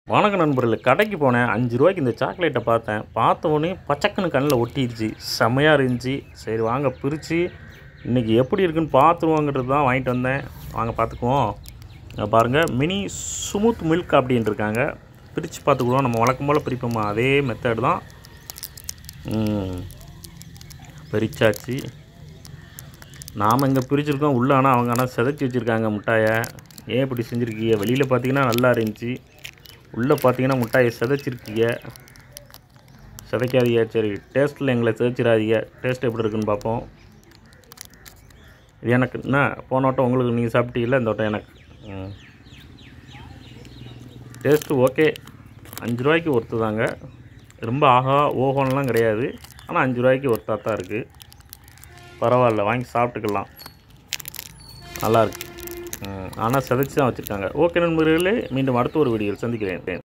வணக்கம் நண்பர்களே கடைக்கு போனேன் அஞ்சு ரூபாய்க்கு இந்த சாக்லேட்டை பார்த்தேன் பார்த்த உடனே பச்சக்குன்னு கண்ணில் ஒட்டிடுச்சு செம்மையாக இருந்துச்சு சரி வாங்க பிரித்து இன்றைக்கி எப்படி இருக்குன்னு பார்த்துருவோங்கிறது தான் வாங்கிட்டு வந்தேன் வாங்க பார்த்துக்குவோம் இங்க பாருங்கள் மினி ஸ்மூத் மில்க் அப்படின்ட்டு இருக்காங்க பிரித்து பார்த்துக்குவோம் நம்ம வழக்கம் போல் பிரிப்போமா அதே மெத்தட் தான் ம். பிரிச்சாச்சு நாம் இங்கே பிரிச்சிருக்கோம் உள்ள ஆனால் அவங்க ஆனால் செதைச்சி வச்சுருக்காங்க முட்டாயை ஏன் இப்படி செஞ்சுருக்கீங்க வெளியில் பார்த்தீங்கன்னா நல்லா இருந்துச்சு உள்ளே பார்த்தீங்கன்னா முட்டாயை செதைச்சிருக்கீங்க செதைக்காதீங்க சரி டேஸ்ட்டில் எங்களை செதைச்சிடாதீங்க டேஸ்ட் எப்படி இருக்குன்னு பார்ப்போம் இது எனக்கு என்ன போன வட்டம் உங்களுக்கு நீங்கள் சாப்பிட்டீங்கல்ல இந்த வட்டம் எனக்கு ம் டேஸ்ட்டு ஓகே அஞ்சு ரூபாய்க்கு ஒர்த்து தாங்க ரொம்ப ஆஹா ஓஹோன்லாம் கிடையாது ஆனால் அஞ்சு ரூபாய்க்கு ஒர்த்தாக தான் இருக்குது பரவாயில்ல வாங்கி சாப்பிட்டுக்கலாம் நல்லாயிருக்கு ஆனால் செதைச்சி தான் வச்சுருக்காங்க ஓகே நண்பர்களே மீண்டும் அடுத்த ஒரு வீடியோவில் சந்திக்கிறேன்